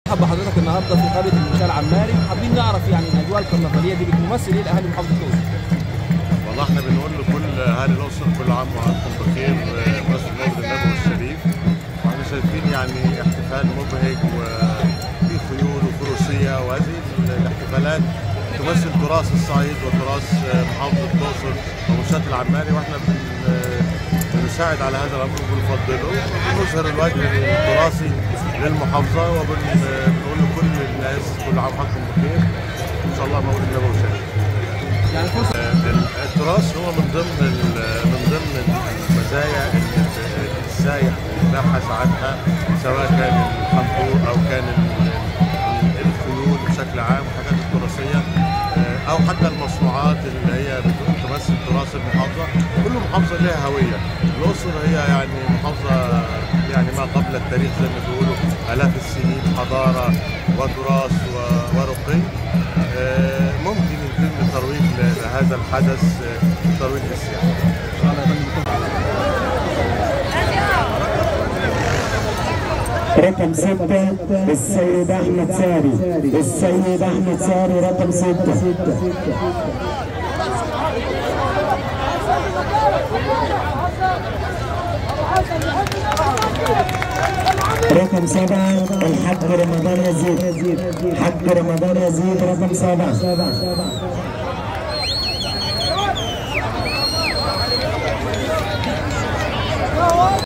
حب حضرتك النهارده في قريه المنشاه العماري حابين نعرف يعني الاجواء الكرنفاليه دي بتمثل ايه لاهالي محافظه الاقصر؟ والله احنا بنقول لكل اهالي الاقصر كل عام وانتم بخير بمناسبه مولد النبوي الشريف واحنا شايفين يعني احتفال مبهج وفي خيول وفروسيه وهذه الاحتفالات تمثل تراث الصعيد وتراث محافظه الاقصر ومنشاه العماري واحنا بنساعد على هذا الامر وبنفضله ونظهر الوجه التراثي للمحافظه وبنقول لكل الناس كل عام وانتم بخير ان شاء الله مولد النبوي الشريف. يعني فرصه التراث هو من ضمن من ضمن المزايا اللي السايح بيبحث عنها سواء كان الحنطور او كان الخيول بشكل عام والحاجات التراثيه او حتى المصنوعات اللي هي بتمثل تراث المحافظه كل محافظه لها هويه الاقصر هي يعني محافظه يعني ما قبل التاريخ زي ما بيقولوا الاف السنين حضاره وتراث ورقي ممكن يتم الترويج لهذا الحدث ترويج السياحه. رقم ستة السيد أحمد ساري السيد أحمد ساري رقم ستة رقم سبعة الحاج رمضان يزيد حاج رمضان يزيد رقم سبعة